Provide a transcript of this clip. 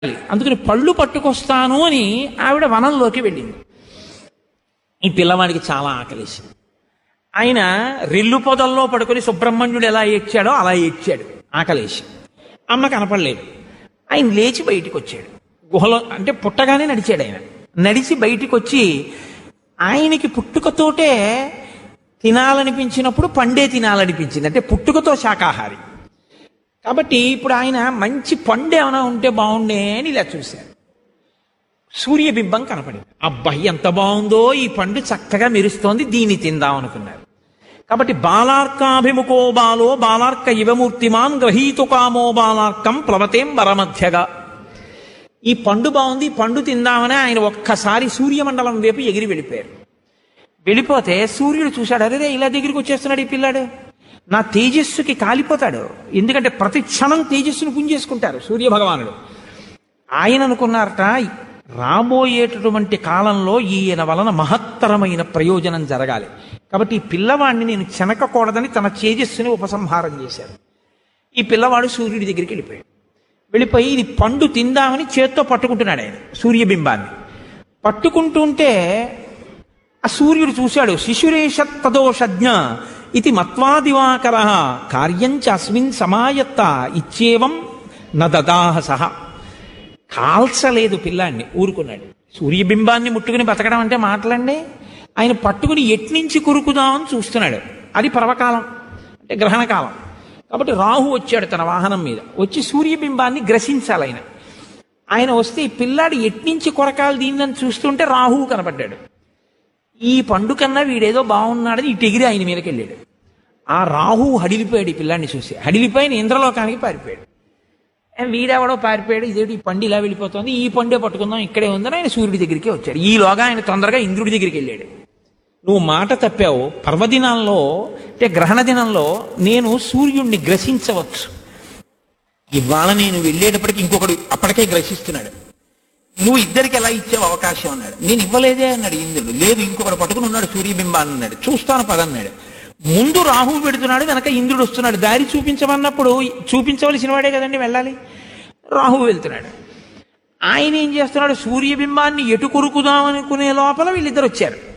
అందుకని పళ్ళు పట్టుకొస్తాను అని ఆవిడ వనంలోకి వెళ్ళింది ఈ పిల్లవాడికి చాలా ఆకలేసింది ఆయన రెల్లు పొదల్లో పడుకొని సుబ్రహ్మణ్యుడు ఎలా ఏడ్చాడో అలా ఏడ్చాడు ఆకలేసి అమ్మ కనపడలేదు ఆయన లేచి బయటికి వచ్చాడు గుహలో అంటే పుట్టగానే నడిచాడు ఆయన నడిచి బయటికి వచ్చి ఆయనకి పుట్టుకతోటే తినాలనిపించినప్పుడు పండే తినాలనిపించింది అంటే పుట్టుకతో శాకాహారి కాబట్టి ఇప్పుడు ఆయన మంచి పండు ఏమైనా ఉంటే బాగుండే అని ఇలా చూశారు సూర్యబింబం కనపడింది అబ్బాయి ఎంత బాగుందో ఈ పండు చక్కగా మెరుస్తోంది దీన్ని తిందాం అనుకున్నారు కాబట్టి బాలార్కాభిముఖో బాలో బాలార్క ఇవమూర్తిమాన్ గ్రహీతు కామో బాలార్కం ప్లవతేం వరమధ్యగా ఈ పండు బాగుంది ఈ పండు తిందామని ఆయన ఒక్కసారి సూర్యమండలం వైపు ఎగిరి వెళ్ళిపోయారు వెళ్ళిపోతే సూర్యుడు చూశాడు అరే ఇలా దగ్గరికి వచ్చేస్తున్నాడు ఈ పిల్లాడు నా తేజస్సుకి కాలిపోతాడు ఎందుకంటే ప్రతి క్షణం తేజస్సును పుంజేసుకుంటారు సూర్య భగవానుడు ఆయన అనుకున్నారట రాబోయేటటువంటి కాలంలో ఈయన వలన మహత్తరమైన ప్రయోజనం జరగాలి కాబట్టి ఈ పిల్లవాడిని నేను చెనకకూడదని తన తేజస్సుని ఉపసంహారం చేశారు ఈ పిల్లవాడు సూర్యుడి దగ్గరికి వెళ్ళిపోయాడు వెళ్ళిపోయి ఇది పండు తిందామని చేత్తో పట్టుకుంటున్నాడు ఆయన సూర్యబింబాన్ని పట్టుకుంటుంటే ఆ సూర్యుడు చూశాడు శిశురేష తదోషజ్ఞ ఇది మత్వా దివాకర కార్యంచ అస్మిన్ సమాయత్త ఇచ్చేవం నదాహ సహ కాల్చలేదు పిల్లాన్ని ఊరుకున్నాడు సూర్యబింబాన్ని ముట్టుకుని బతకడం అంటే మాటలండి ఆయన పట్టుకుని ఎట్నుంచి కురుకుదామని చూస్తున్నాడు అది పర్వకాలం అంటే గ్రహణకాలం కాబట్టి రాహు వచ్చాడు తన వాహనం మీద వచ్చి సూర్యబింబాన్ని గ్రసించాలి ఆయన ఆయన వస్తే ఈ పిల్లాడు ఎట్నుంచి కొరకాలి దీన్ని చూస్తుంటే రాహువు కనపడ్డాడు ఈ పండు కన్నా వీడేదో బాగున్నాడని ఇటు ఎగిరి ఆయన మీదకి వెళ్ళాడు ఆ రాహు హడిలిపోయాడు ఈ పిల్లాన్ని చూసి హడిలిపోయిన ఇంద్రలోకానికి పారిపోయాడు ఏ, వీడెవడో పారిపోయాడు ఇదేంటి ఈ పండు ఇలా వెళ్ళిపోతుంది ఈ పండే పట్టుకుందాం ఇక్కడే ఉందని ఆయన సూర్యుడి దగ్గరికి వచ్చాడు ఈలోగా ఆయన తొందరగా ఇంద్రుడి దగ్గరికి వెళ్ళాడు నువ్వు మాట తప్పావు పర్వదినాల్లో అంటే గ్రహణ దినంలో నేను సూర్యుడిని గ్రసించవచ్చు ఇవాళ నేను వెళ్ళేటప్పటికి ఇంకొకడు అప్పటికే గ్రసిస్తున్నాడు నువ్వు ఇద్దరికి ఎలా ఇచ్చావు అవకాశం అన్నాడు నేను ఇవ్వలేదే అన్నాడు ఇంద్రుడు లేదు ఇంకొకడు పట్టుకుని ఉన్నాడు సూర్యబింబాన్ని అన్నాడు చూస్తాను పదన్నాడు ముందు రాహువు పెడుతున్నాడు వెనక ఇంద్రుడు వస్తున్నాడు దారి చూపించమన్నప్పుడు చూపించవలసిన వాడే కదండి వెళ్ళాలి రాహువు వెళ్తున్నాడు ఆయన ఏం చేస్తున్నాడు సూర్యబింబాన్ని ఎటు కొరుకుదాం అనుకునే లోపల వీళ్ళిద్దరు వచ్చారు